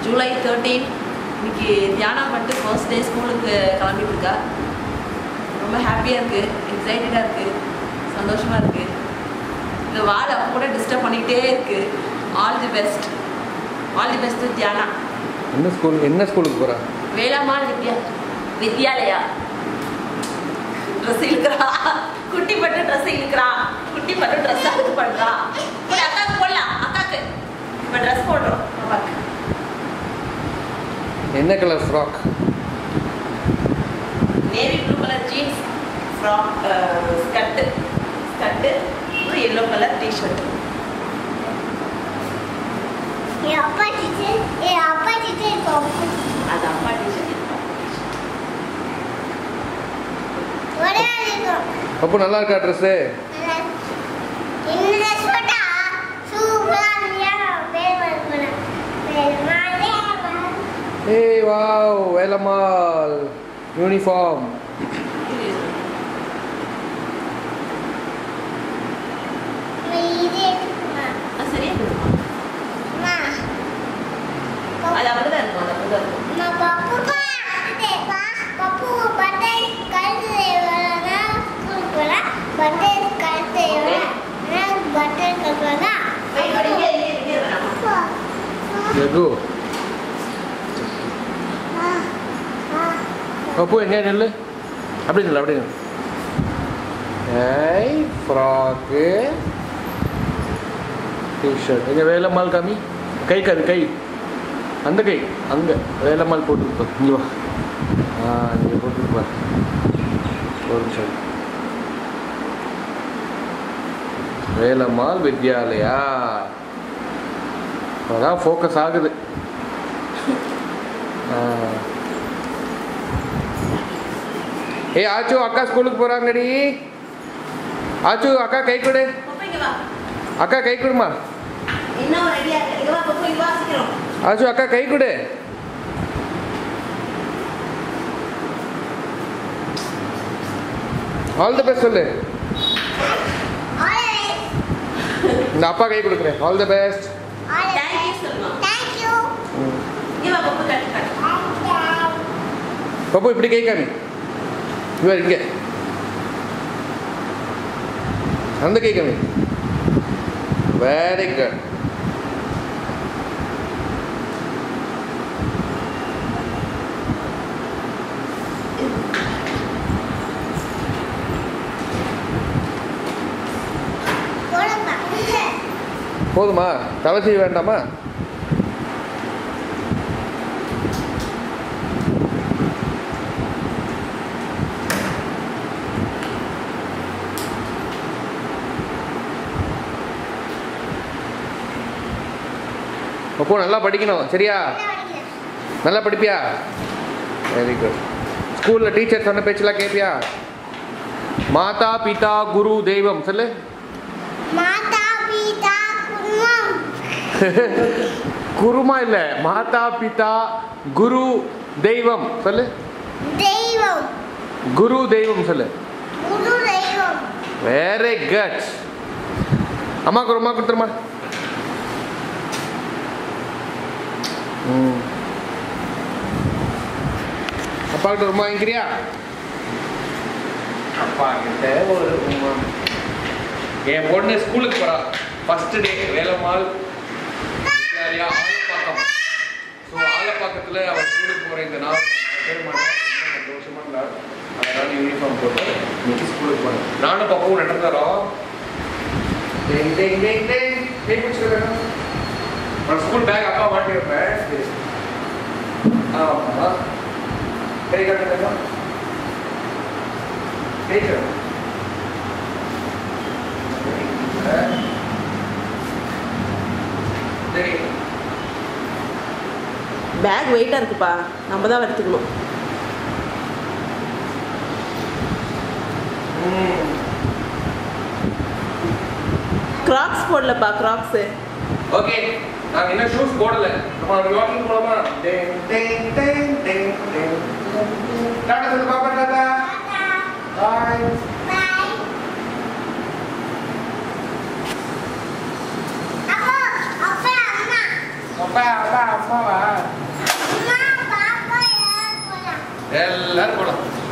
July thirteen இன்னைக்கு தியானா பண்ணிட்டு first day ஸ்கூலுக்கு கிளம்பிட்டு இருக்கா ரொம்ப ஹாப்பியாக இருக்குது எக்ஸைட்டடாக இருக்குது சந்தோஷமாக இருக்குது இந்த வால் அப்போ கூட டிஸ்டர்ப் பண்ணிக்கிட்டே இருக்குது all the best all the best Diyana என்ன ஸ்கூல் என்ன ஸ்கூலுக்கு போகிறா வேளாமால் வித்யா வித்யாலயா ட்ரெஸ் இழுக்கிறா குட்டி பட்டு ட்ரெஸ் இழுக்கிறா குட்டி பட்டு ட்ரெஸ் அதுக்கு பண்றா போய் அக்காவுக்கு போடலாம் அக்காவுக்கு இப்போ ட்ரெஸ் போடுறோம் பாப்பாக்கு என்ன colour frock navy blue colour jeans frock skirt skirt ஒரு எல்லோ கலர் டிஷர்ட் என் அப்பா டீச்சர் என் அப்பா டீச்சர் இப்போ அது அப்பா டிஷர்ட் ஒரே ஆள் இருக்கும் அப்போ நல்லா இருக்கா ட்ரெஸ்ஸு இந்த சோட்டா சூப்பரா இல்லையா பேர் வருமா பேர் மாலே ஏய் வாவ் வேலம்மாள் யூனிஃபார்ம் இது எடுக்குமா சரியா இருக்குமா அம்மா அது அப்படிதான் இருக்கும் அது அப்படிதான் இருக்கும் நான் பப்பு பா பப்பு பட்டை கழுத்து வரனா ஸ்கூலுக்கு வரா பட்டை கழுத்து வரா பட்டை கழுத்து வரா போய் போய் இங்கே இங்கே இங்கே வேணாமா லகு அப்போ எங்கே நெல்லு அப்படி நில்லு அப்படி நில்லு ஏய் ஃப்ராக்கு டிஷர்ட் எங்கே வேலம்மாள் காமி கை காது கை அந்த கை அங்கே வேலம்மாள் போட்டுருப்பா இங்கே வா ஆ இங்கே போட்டுருப்பா ஒரு நிமிஷம் வேலம்மாள் வித்யாலயா அதான் ஃபோக்கஸ் ஆகுது ஆ. ஏய் ஆச்சு அக்கா ஸ்கூலுக்கு போகிறாங்கடி ஆச்சு அக்கா கை கொடு பாப்பா இங்கே வா அக்கா கை கொடுமா இன்னும் ரெடியா இருக்கு இங்க வா பாப்பா இங்க வா சீக்கிரம் ஆச்சு அக்கா கை கொடு ஆல் தி பெஸ்ட் சொல்லு ஆல்ரைட் இந்த அப்பா கை கொடுக்குறேன் all the best thank you சொல்லுமா தேங்க் யூ இங்க வா பாப்பா கட்டு கட்டு பப்பு இப்படி கை காமி இவர் இங்கே அந்த கை காமி வெரி குட் போடுங்க போதுமா தலை செய்ய வேண்டாமா அப்போ நல்லா படிக்கணும் சரியா நல்லா படிப்பியா வெரி குட் ஸ்கூலில் டீச்சர் சொன்ன பேச்செல்லாம் கேட்பியா மாதா பிதா குரு தெய்வம் சொல்லு மாதா பிதா குடும்பம் குருமா இல்ல மாதா பிதா குரு தெய்வம் சொல்லு தெய்வம் குரு தெய்வம் சொல்லு குரு தெய்வம் வெரி குட் அம்மாக்கு ரொம்ப கொடுத்துருமா ம் அப்பா கிட்ட ரொம்ப வாங்கிக்கிறியா அப்பா கிட்ட ஒரு உம்மா. என் பொண்ணு ஸ்கூலுக்கு போறா first day Velammal Vidyalaya Alappakkam so ஆலப்பாக்கத்தில் அவள் ஸ்கூலுக்கு போகிற இந்த நாள் மறக்கவே மாட்டேன். ரொம்ப சந்தோஷமா இருந்தாள் அதனால யூனிஃபார்ம் போட்டு இன்னைக்கு ஸ்கூலுக்கு போனேன் நானும் பப்பவும் நடந்தாரோம் டேய் டேய் டேய் டேய் கை பிடிச்சிருக்கேன் நான் ஸ்கூல் பேக் அப்பா மாட்டி வைப்பேன் ஆமா கை காட்டுங்க கை காட்டு சரி பேக் வெயிட்டாக இருக்குப்பா நம்ம தான் எடுத்துக்கணும் ம் கிராக்ஸ் போடலப்பா கிராக்ஸு ஓகே நாங்க என்ன ஷூஸ் போடல நம்ம வாக்கிங் போலாமா டேங் டேங் டேங் டேங் டேங் டாடா சொல்லு பாப்பா டாடா பாய் பாய் அப்போ அப்பா அம்மா அப்பா அப்பா அம்மாவா அம்மா பாப்பா யார் போலாம் எல்லாரும் போலாம்